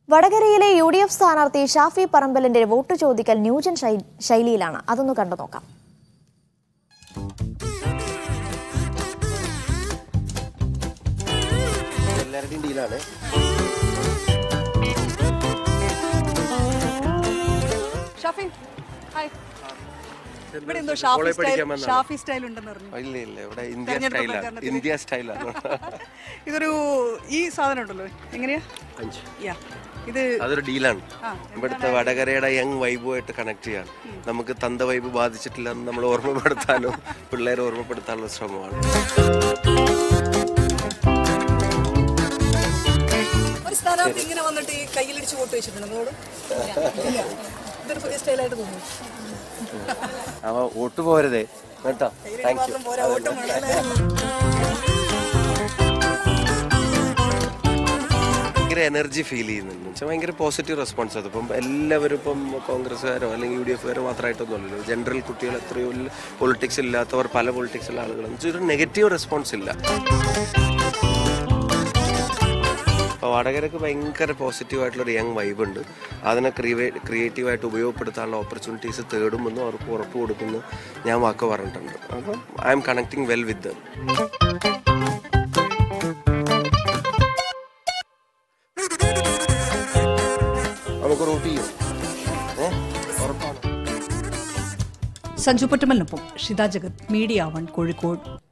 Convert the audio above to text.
വടകരയിലെ U D F സ്ഥാനാർത്ഥി ഷാഫി പറമ്പലിന്റെ വോട്ട് ചോദിക്കൽ ന്യൂജൻ ശൈ- ശൈലിയിലാണ് അതൊന്ന് കണ്ടു നോക്കാം എല്ലാവരുടെയും ഡീലാണ് ഷാഫി ഹായ് ഇവിടെ എന്തോ ഷാഫി കോളേജ് സ്റ്റൈൽ പഠിക്കാൻ വന്നതാ. ഷാഫി സ്റ്റൈൽ ഉണ്ടെന്ന് പറഞ്ഞു ഇല്ല ഇല്ല ഇവിടെ ഇന്ത്യ തെരഞ്ഞെടുപ്പ് സ്റ്റൈലാണ് പ്രചാരണത്തിന്. ഇന്ത്യ സ്റ്റൈലാണ് ഇതൊരു ഈ സാധനം ഉണ്ടല്ലോ എങ്ങനെയാ അഞ്ച് യാ ഇത് അതൊരു ഡീലാണ് ആ, ഇവിടുത്തെ വടകരയുടെ യങ് വൈബുമായിട്ട് കണക്ട് ചെയ്യാൻ നമുക്ക് തന്ത വൈബ് ബാധിച്ചിട്ടില്ലെന്ന് നമ്മൾ ഓർമ്മപ്പെടുത്താനും പിള്ളേരെ ഓർമ്മപ്പെടുത്താനുള്ള ശ്രമമാണ് ഒരു സ്ഥാനാർത്ഥി ഇങ്ങനെ വന്നിട്ട് ഈ കയ്യിലിടിച്ച് വോട്ട് വെച്ചിട്ടുണ്ട് നിങ്ങളോട് ഇല്ല. ഇതൊരു പുതിയ സ്റ്റൈലായിട്ട് തോന്നുന്നു അവ വോട്ട് പോരുതേ കേട്ടോ താങ്ക് യു മാത്രം പോരാ ഓട്ടം വേണം അല്ലേ? ഭയങ്കര എനർജി ഫീൽ ചെയ്യുന്നുണ്ട് വെച്ചാൽ ഭയങ്കര പോസിറ്റീവ് റെസ്പോൺസ് അത് ഇപ്പം എല്ലാവരും ഇപ്പം കോൺഗ്രസ്സുകാരോ അല്ലെങ്കിൽ യു ഡി എഫുകാരോ മാത്രമായിട്ടൊന്നുമല്ലല്ലോ ജനറൽ കുട്ടികൾ എത്രയോ പൊളിറ്റിക്സ് ഇല്ലാത്തവർ പല പൊളിറ്റിക്സുള്ള ആളുകളും എന്ന് വെച്ചാൽ ഒരു നെഗറ്റീവ് റെസ്പോൺസ് ഇല്ല അപ്പോൾ വടകരക്ക് ഭയങ്കര പോസിറ്റീവ് ആയിട്ടുള്ളൊരു യങ് വൈബ് ഉണ്ട് അതിനെ ക്രിയേ ക്രിയേറ്റീവായിട്ട് ഉപയോഗപ്പെടുത്താനുള്ള ഓപ്പർച്യൂണിറ്റീസ് തേടുമെന്നും അവർക്ക് ഉറപ്പ് കൊടുക്കുമെന്ന് ഞാൻ വാക്ക് പറഞ്ഞിട്ടുണ്ട് അപ്പം I'm connecting well with them നമുക്ക് റൂട്ട് ചെയ്യും ഏഹ് ഉറപ്പാണ് സഞ്ജു പൊറ്റമലിനൊപ്പം ഷിത ജഗത് മീഡിയ വൺ കോഴിക്കോട്